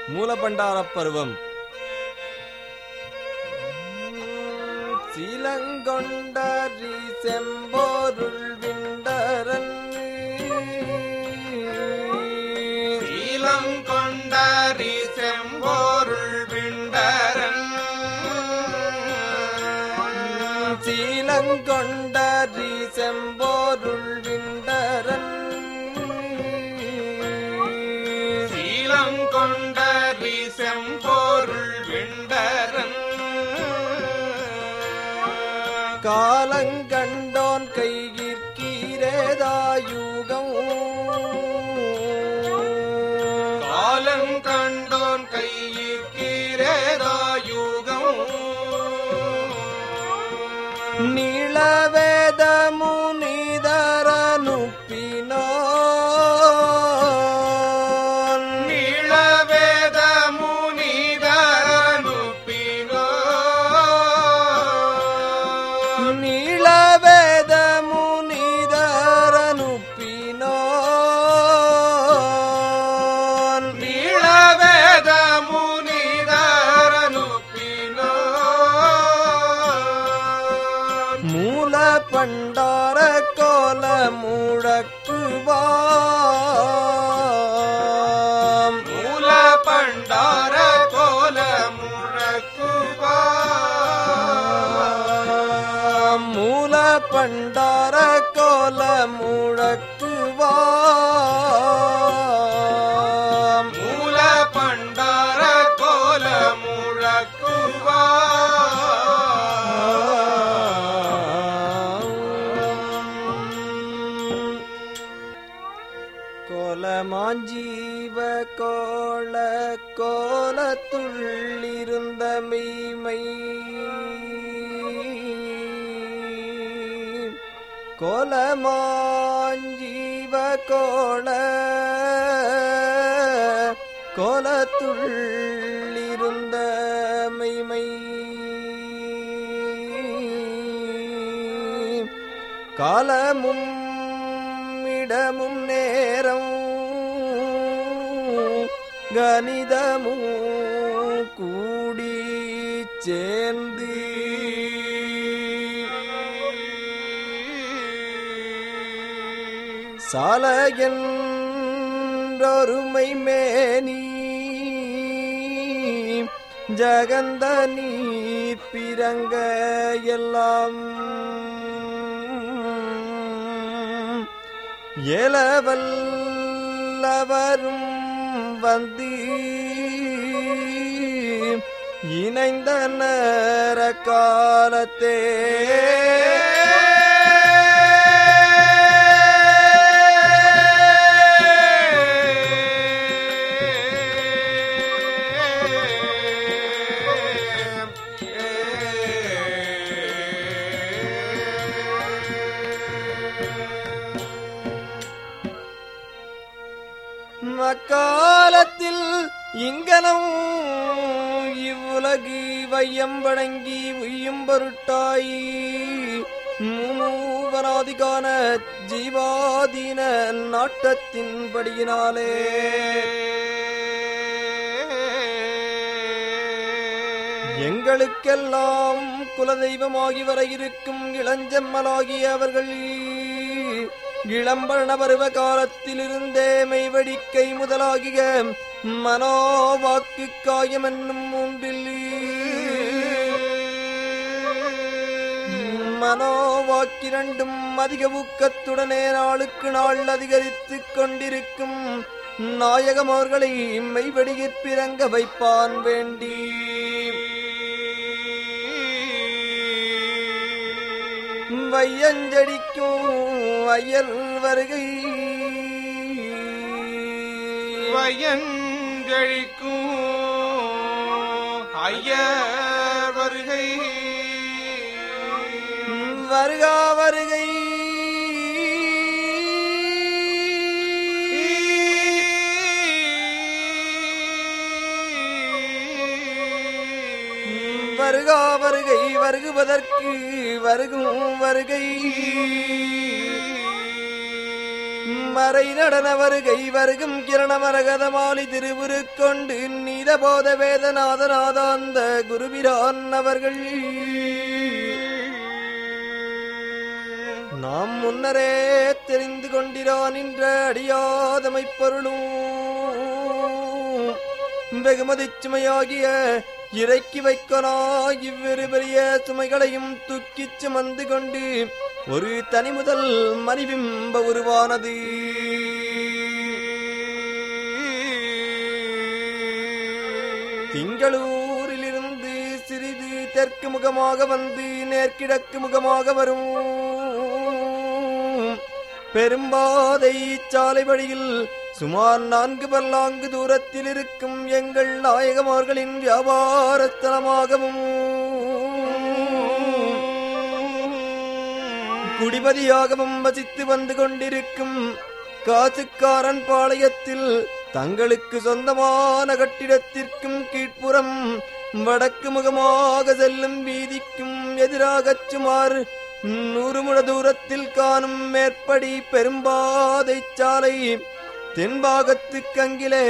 மூலபண்டாரப் பருவம் சீலங்கொண்டரி செம்போருள் விண்டரன் சீலங்கொண்டரி செம்போருள் விண்டரன் சீலங்கொண்டரி செம்போருள் விண்டரன் சீலங்கொண்டரி செம்போருள் விண்டரன் காலங்கண்டோன் கையிற்கீரேதாயுகம் காலம் கண்டோன் கையிற்கிறேதாயுகம் நீளவேத முனிதரனுப்பினோன் நீளவேத முனிதரனுப்பினோ நீளவேத முனிதரனுப்பினோன் நீளவேத முனிதரனுப்பினோ மூல பண்டார கோல முழக்குவாம் மூல பண்டார கோல முழக்குவா மூல பண்டார கோல முழக்குவாம் மூல பண்டார கோல முழக்குவா கோலமாஞ்சீவ கோல கோலத்துள்ளிருந்த மெய்மை கோலமாஞ்சீவ கோல கோலத்துள்ளிருந்த மெய்மை காலமும் இடமும் நேரம் கணிதமும் கூடி சேர்ந்து சாலையொருமை மேனி ஜகந்த நீர் பிறங்க எல்லாம் எலவல்லவரும் வந்து இணைந்த நேர காலத்தே அக்காலத்தில் இங்கனம் இவ்வுலகு வையம் வழங்கி உய்யும் பொருட்டாய் மூவராதிகான ஜீவாதீன நாட்டத்தின்படியினாலே எங்களுக்கெல்லாம் குலதெய்வமாகி வர இருக்கும் இளஞ்சம்மலாகிய அவர்கள் இளம்பழ பருவ காலத்திலிருந்தே மெய்வடிக்கை முதலாகிய மனோவாக்கு காயம் என்னும் மூன்றில் மனோவாக்கிரண்டும் அதிக ஊக்கத்துடனே நாளுக்கு நாள் அதிகரித்துக் கொண்டிருக்கும் நாயகம் அவர்களை மெய்வடியிற் பிறங்க வைப்பான் வேண்டி வையஞ்சடிக்கும் அயல் வருகை வயஞ்சழிக்கும் ஐயர் வருகை வருகா வருகை வருகா வருகை வருகுவதற்கு வருகும் வருகை மறை நடன வருகை வருகும் கிரணமரகதமாலி திருவுருக்கொண்டு நீதபோத வேதநாதநாதாந்த குருவிரான் அவர்கள் நாம் முன்னரே தெரிந்து கொண்டிரான் என்ற அடியாதமை பொருளும் வெகுமதிச் சுமையாகிய இறக்கி வைக்கலா இவ்விரு பெரிய சுமைகளையும் தூக்கிச் சுமந்து கொண்டு ஒரு தனி முதல் மணிபிம்ப உருவானது திங்களூரிலிருந்து சிறிது தெற்கு முகமாக வந்து நேர்கிழக்கு முகமாக வரும் பெரும்பாதை சாலை வழியில் சுமார் நான்கு பல்லாங்கு தூரத்தில் இருக்கும் எங்கள் நாயகமார்களின் வியாபார ஸ்தலமாகவும் குடிபதியாகவும் வசித்து வந்து கொண்டிருக்கும் காசுக்காரன் பாளையத்தில் தங்களுக்கு சொந்தமான கட்டிடத்திற்கும் கீழ்ப்புறம் வடக்கு முகமாக செல்லும் வீதிக்கும் எதிராகச் சுமார் நூறு முழ தூரத்தில் காணும் மேற்படி பெரும்பாதை சாலை தென்பாகத்துக்கு அங்கிலே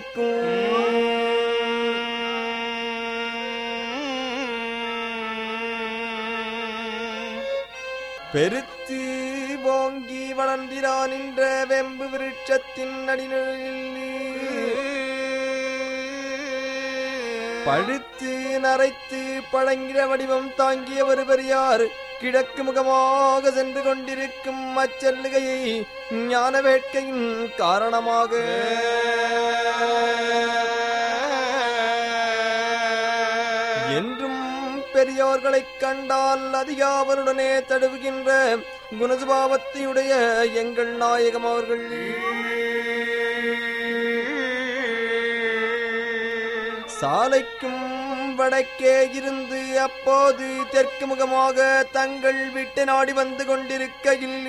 நிற்கும் பெருத்து ஓங்கி வளர்ந்திரான் என்ற வெம்பு விருட்சத்தின் அடிநிழலில் பழுத்து நரைத்து பழங்கிட வடிவம் தாங்கிய ஒரு பெரியார் கிழக்கு முகமாக சென்று கொண்டிருக்கும் அச்சல்லுகையை ஞான வேட்கையின் காரணமாக என்றும் பெரியோர்களைக் கண்டால் அதிகாவருடனே தடுவுகின்ற குணசுபாவத்தையுடைய எங்கள் நாயகம் அவர்கள் சாலைக்கும் வடக்கே இருந்து அப்போது தெற்கு முகமாக தங்கள் விட்டு நாடி வந்து கொண்டிருக்கையில்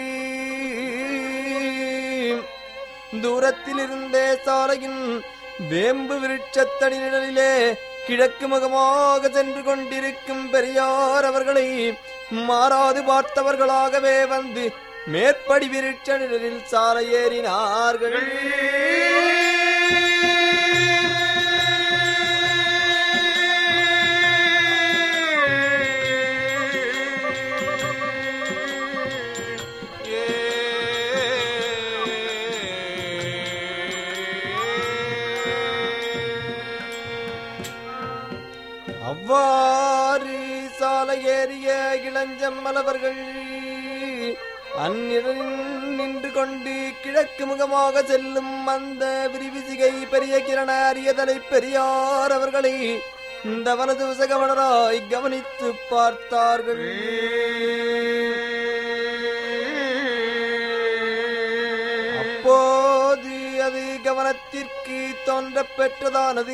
தூரத்தில் இருந்தே சாலையின் வேம்பு விருட்சத்தடி நிழலிலே கிழக்கு முகமாக சென்று கொண்டிருக்கும் பெரியார் அவர்களை மாறாது பார்த்தவர்களாகவே வந்து மேற்படி விருட்ச நிழலில் சாலை ஏறினார்கள் அவ்வாறு சாலை ஏறிய இளஞ்சம்மலவர்கள் அந்நிழலில் நின்று கொண்டு கிழக்கு முகமாக செல்லும் அந்த விரிவிசிகை பெரிய கிரண அரியதலை பெரியார் அவர்களை இந்த வனது கவனராய் கவனித்து பார்த்தார்கள் அப்போது அது கவனத்திற்கு தோன்றப் பெற்றதானது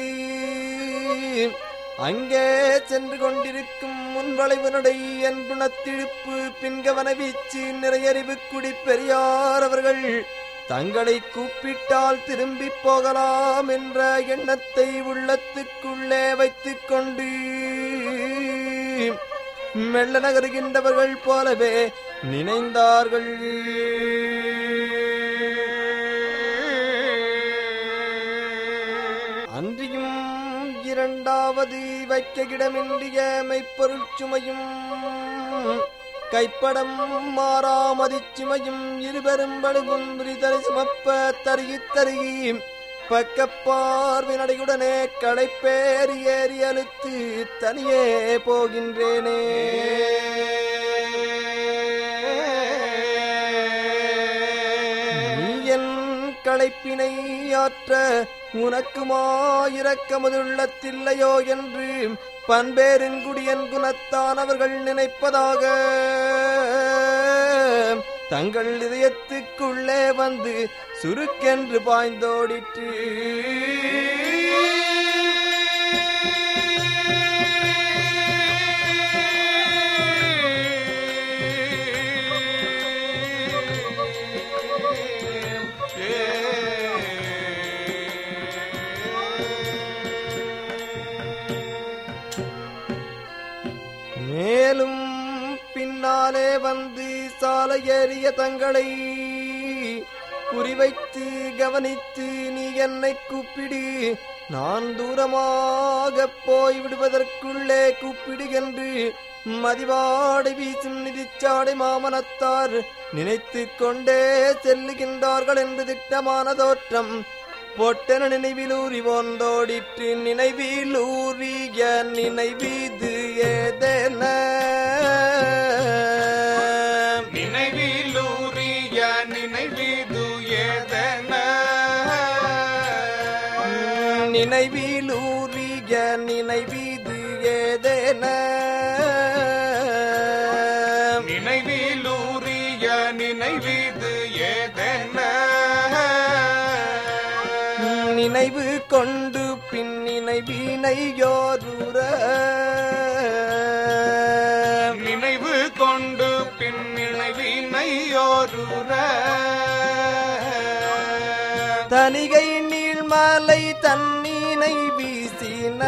அங்கே சென்று கொண்டிருக்கும் முன்வளைவு நடை என் குணத்திழுப்பு பின்கவன வீச்சு நிறையறிவு குடி பெரியார் அவர்கள் தங்களை கூப்பிட்டால் திரும்பி போகலாம் என்ற எண்ணத்தை உள்ளத்துக்குள்ளே வைத்துக் கொண்டு மெல்ல நகருகின்றவர்கள் போலவே நினைந்தார்கள் அன்றியும் இரண்டாவது வைக்க இடமின்றிய மெய்ப்பொருள் சுமையும் கைப்படம் மாறாமதிச் சுமையும் இருபெரும் பழுகும் விரிதலை சுமப்ப தருகி தருகி பக்கப்பார்வினடையுடனே களைப்பேறி ஏறி அழுத்து தனியே போகின்றேனே நீ என் களைப்பினை ஆற்ற உனக்குமாயிரக்கமதுள்ளத்தில்லையோ என்று பண்பேருங்குடியன் குணத்தான் அவர்கள் நினைப்பதாக தங்கள் இதயத்துக்குள்ளே வந்து சுருக்கென்று பாய்ந்தோடிற்று மேலும் பின்னாலே வந்து சாலை ஏறிய தங்களை குறிவைத்து கவனித்து நீ என்னை கூப்பிடு நான் தூரமாக போய் விடுவதற்குள்ளே கூப்பிடுகென்று மதிவாடை வீசும் நிதிச்சாடை மாமனத்தார் நினைத்து கொண்டே செல்லுகின்றார்கள் என்று திட்டமான தோற்றம் பொட்டென நினைவிலூறி ஓந்தோடிற்று நினைவிலூறிய நினைவீது ஏதென நினைவிலூரிய நினைவிது ஏதன நினைவிலூறிய நினைவீது ஏதென நினைவிலூரிய நினைவிது ஏதன நினைவு கொண்டு பின் நினைவினையோருற நினைவு கொண்டு பின் நினைவினையோருற தனிகை நீள்மலை தன்னினை வீசின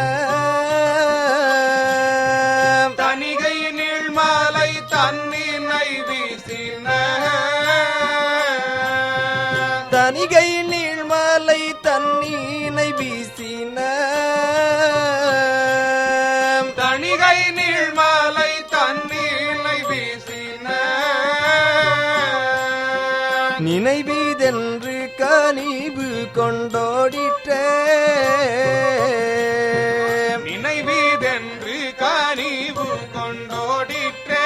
தனிகை நீள்மாலை தன்னினை வீசின தனிகை நீள்மலை தன்னினை வீசின தணிகை நீள்மாலை தன்னிலை வீசின நினைவீதென்று கனிவு கொண்டோடிற்றே நினைவீதென்று கனிவு கொண்டோடிற்றே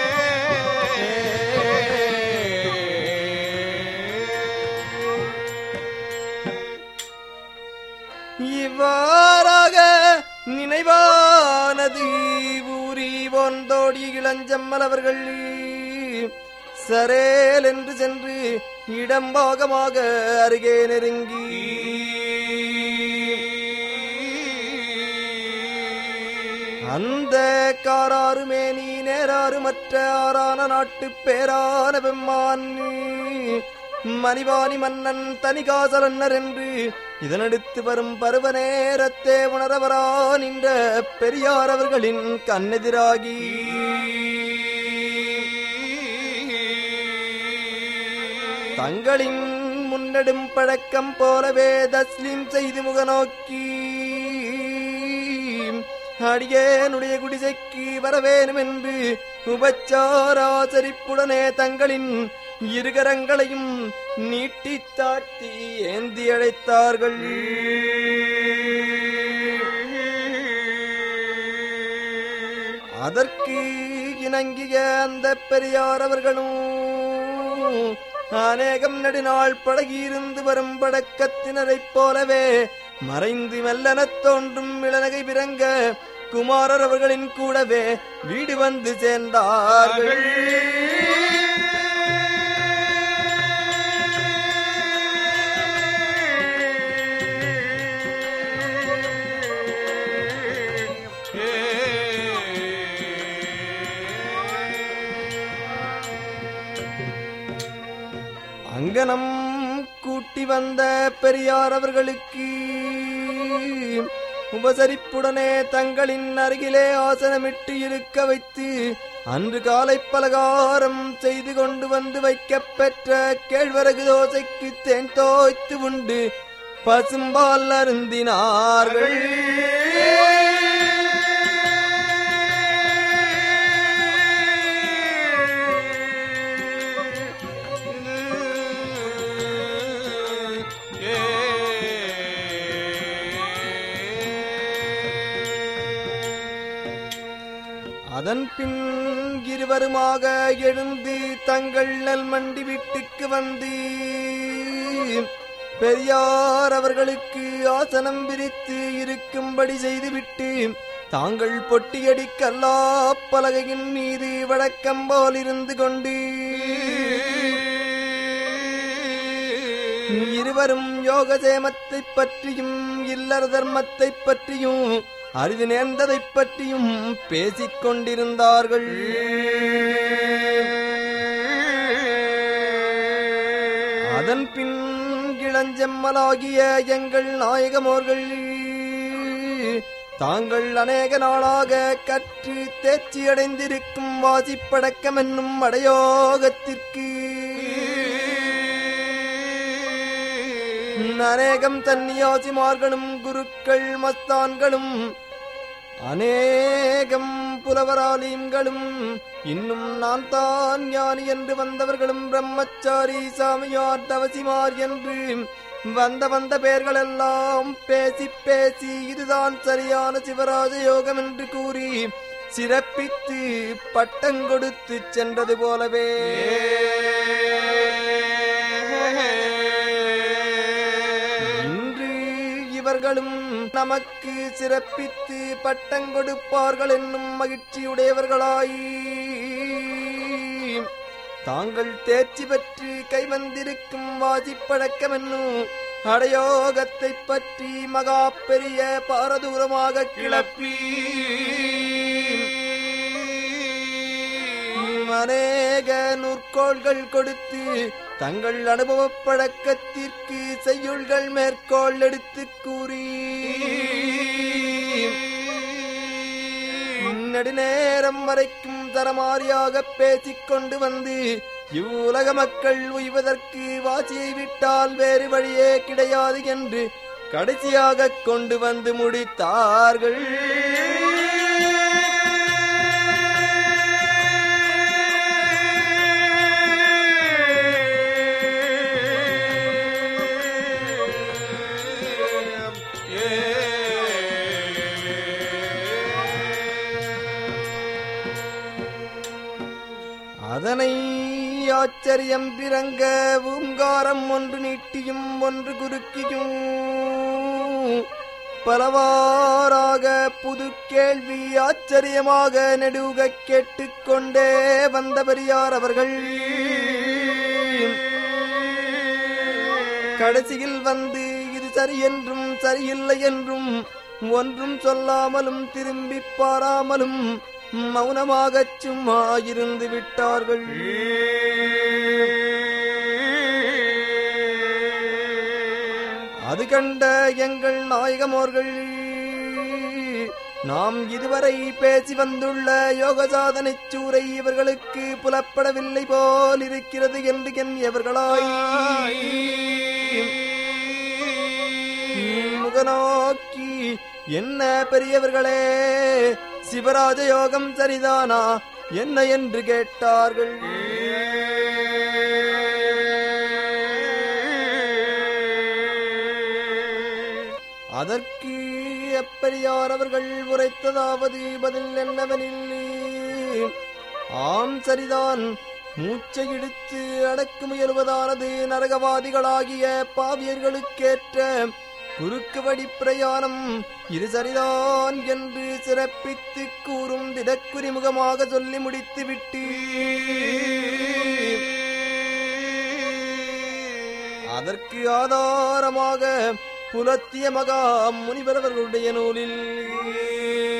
இவ்வாறாக நினைவானது ஊறி ஒன்றோடி இளஞ்சம்மல் அவர்கள் சரேல் என்று சென்று இடம்பாகமாக அருகே நெருங்கி அந்த காராருமே நீ நேராறு மற்ற ஆறான நாட்டு பேரான பெம்மான் மணிவாணி மன்னன் தனிகாசலன்னர் என்று இதனடுத்து வரும் பருவ நேரத்தே உணரவரா நின்ற பெரியார் அவர்களின் கண்ணெதிராகி தங்களின் முன்னெடும் பழக்கம் போலவே தஸ்லீம் செய்து முகநோக்கி அடியேனுடைய குடிசைக்கு வரவேணும் என்று உபச்சாராசரிப்புடனே தங்களின் இருகரங்களையும் நீட்டி தாட்டி ஏந்தி அழைத்தார்கள் அதற்கு இணங்கிய அந்த பெரியார் அவர்களும் அநேகம் நெடுநாள் பழகியிருந்து வரும் பழக்கத்தினரைப் போலவே மறைந்து மெல்லனத் தோன்றும் இளநகை பிறங்க குமாரர் அவர்களின் கூடவே வீடு வந்து சேர்ந்தார்கள் அங்கனம் கூட்டி வந்த பெரியார் அவர்களுக்கு உபசரிப்புடனே தங்களின் அருகிலே ஆசனமிட்டு இருக்க வைத்து அன்று காலை பலகாரம் செய்து கொண்டு வந்து வைக்கப் பெற்ற கேழ்வரகு தோசைக்கு தேன் தோய்த்து உண்டு பசும்பால் அருந்தினார்கள் அதன் பின் இருவருமாக எழுந்து தங்கள் நல்மண்டி வீட்டுக்கு வந்து பெரியார் அவர்களுக்கு ஆசனம் விரித்து இருக்கும்படி செய்துவிட்டு தாங்கள் பொட்டியடி கல்லா பலகையின் மீது வழக்கம் போல் இருந்து கொண்டு இருவரும் யோகசேமத்தைப் பற்றியும் இல்லற தர்மத்தைப் பற்றியும் அறிவு நேர்ந்ததைப் பற்றியும் பேசிக் கொண்டிருந்தார்கள் அதன் பின் இளஞ்செம்மலாகிய எங்கள் நாயகமோர்கள் தாங்கள் அநேக நாளாக கற்று தேர்ச்சி அடைந்திருக்கும் வாசிப்படக்கம் என்னும் அடையோகத்திற்கு அநேகம் சந்நியாசிமார்களும் குருக்கள் மஸ்தான்களும் அநேகம் புலவராலீம்களும் இன்னும் நான் தான் ஞானி என்று வந்தவர்களும் பிரம்மச்சாரி சாமியார் தவசிமார் என்று வந்த வந்த பெயர்களெல்லாம் பேசி பேசி இதுதான் சரியான சிவராஜ யோகம் என்று கூறி சிறப்பித்து பட்டம் கொடுத்து சென்றது போலவே இன்று இவர்களும் நமக்கு சிறப்பித்து பட்டம் கொடுப்பார்கள் என்னும் மகிழ்ச்சியுடையவர்களாய் தாங்கள் தேர்ச்சி பெற்று கைவந்திருக்கும் வாசிப்பழக்கம் என்னும் அடையோகத்தை பற்றி மகா பெரிய பாரதூரமாக கிளப்பி அநேக நூற்கோள்கள் கொடுத்து தங்கள் அனுபவ பழக்கத்திற்கு செய்யுள்கள் மேற்கோள் எடுத்து கூறி நெடுநேரம் வரைக்கும் தரமாரியாக பேசிக் கொண்டு வந்து இவ்வுலக மக்கள் உய்வதற்கு வாசியை விட்டால் வேறு வழியே கிடையாது என்று கடைசியாக கொண்டு வந்து முடித்தார்கள் அதனை ஆச்சரியம் பிறங்க ஊங்காரம் ஒன்று நீட்டியும் ஒன்று குறுக்கியும் பலவாறாக புது கேள்வி ஆச்சரியமாக நெடுக கேட்டுக்கொண்டே வந்த பெரியார் அவர்கள் கடைசியில் வந்து இது சரி என்றும் சரியில்லை என்றும் ஒன்றும் சொல்லாமலும் திரும்பி பாராமலும் மௌனமாகச் சும்மா இருந்து விட்டார்கள் அது கண்ட எங்கள் நாயகமோர்கள் நாம் இதுவரை பேசி வந்துள்ள யோக சாதனை சூரை இவர்களுக்கு புலப்படவில்லை போல் இருக்கிறது என்று எண்ணியவர்களாய் முகநோக்கி என்ன பெரியவர்களே சிவராஜ யோகம் சரிதானா என்ன என்று கேட்டார்கள் அதற்கு எப்பெரியார் அவர்கள் உரைத்ததாவது பதில் என்னவெனில் ஆம் சரிதான் மூச்சை இழுத்து அடக்க முயல்வதானது நரகவாதிகளாகிய பாவியர்களுக்கேற்ற குறுக்கு வழி பிரயாணம் இது சரிதான் என்று சிறப்பித்து கூறும் திடக்குறிமுகமாக சொல்லி முடித்துவிட்டு அதற்கு ஆதாரமாக புலத்திய மகா முனிவரவர்களுடைய நூலில்